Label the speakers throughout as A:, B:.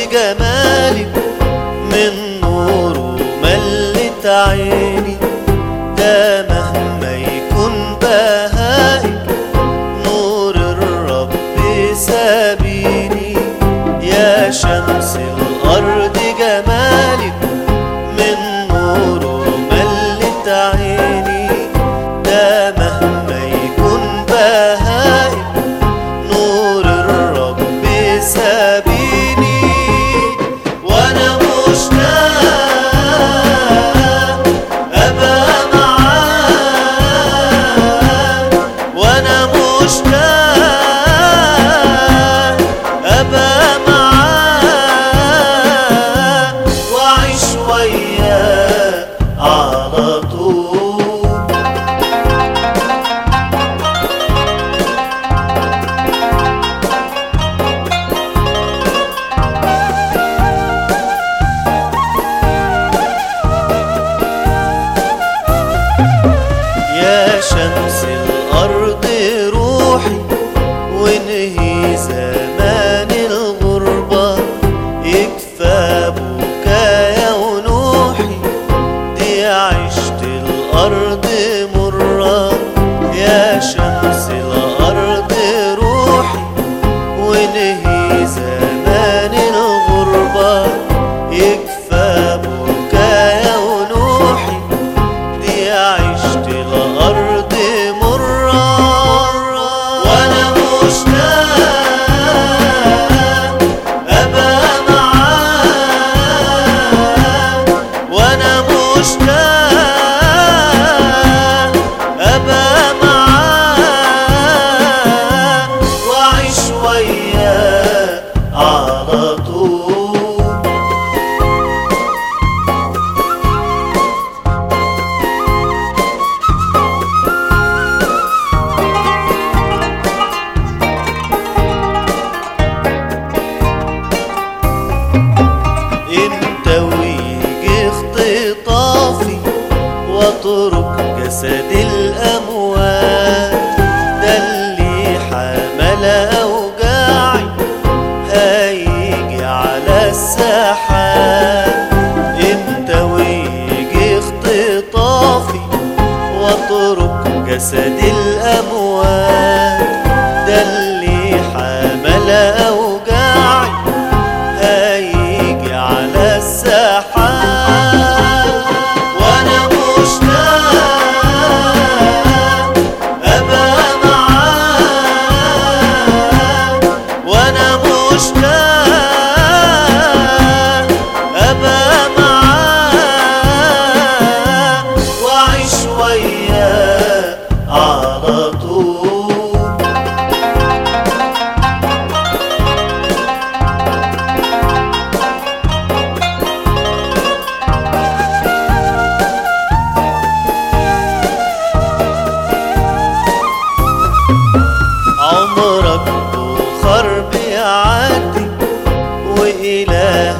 A: جمالك من نوره ملت عيني ده مهما يكون بهائك نور الرب سابيني يا شمس الأرض جمالك من نوره ملت عيني ده مهما يكون بهائك نور الرب سابيني وانا مشتاق ابقى معاك وانا مشتاق ابقى معاك واعيش وياك على طول يا شمس الأرض روحي وانهي زمان الغربة يكفى بكايا ونوحي دي عشت الأرض مرة يا شمس الأرض روحي وانهي زمان الغربة يكفى بكايا ونوحي دي عشت الأرض مرة وأنا مشتاق أبقى معاك وأنا مشتاق أبقى معاك وأعيش وياك على طول انت ويجي اختطافي واترك جسد الاموات ده اللي حمل اوجاعي هيجي على الساحات انت ويجي اختطافي واترك جسد الاموات ده اللي حمل اوجاعي هيجي على الساحات وانا مشتاق ابقى معاك وانا مشتاق ابقى معاك واعيش وياك على طول عمرك بخر بيعدي وإله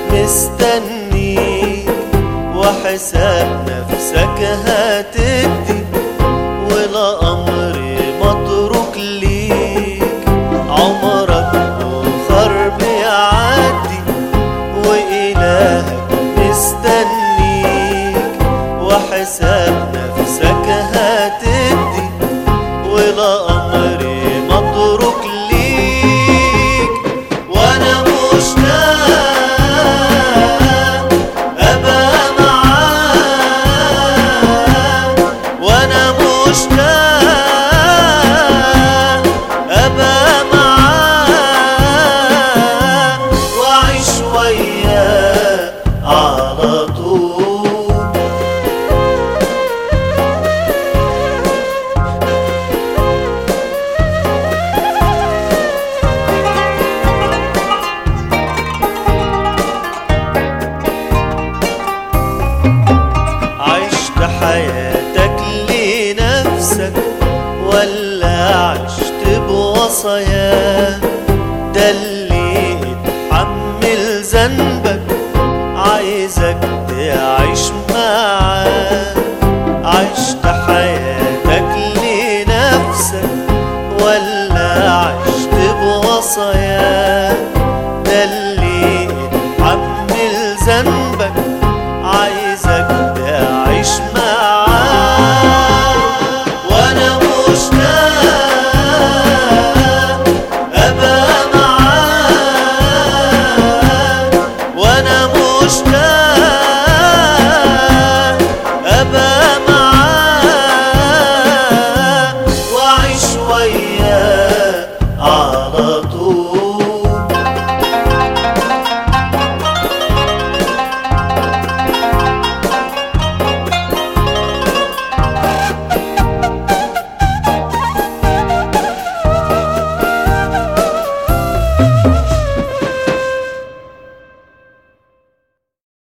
A: مستنيك وحساب نفسك هتدي ولا أمر متروك ليك عمرك بخر بيعدي وإلهك مستنيك وحساب نفسك هتدي ولا أمر متروك ليك وأنا مشتاق أبقى معاك وأنا مشتاق أبقى معاك وأعيش وياك على طول عشت حياتك لنفسك ولا عشت بوصاياه ده اللي اتحمل ذنبك عايزك تعيش معاه عشت حياتك لنفسك ولا عشت بوصاياه ده اللي ذنب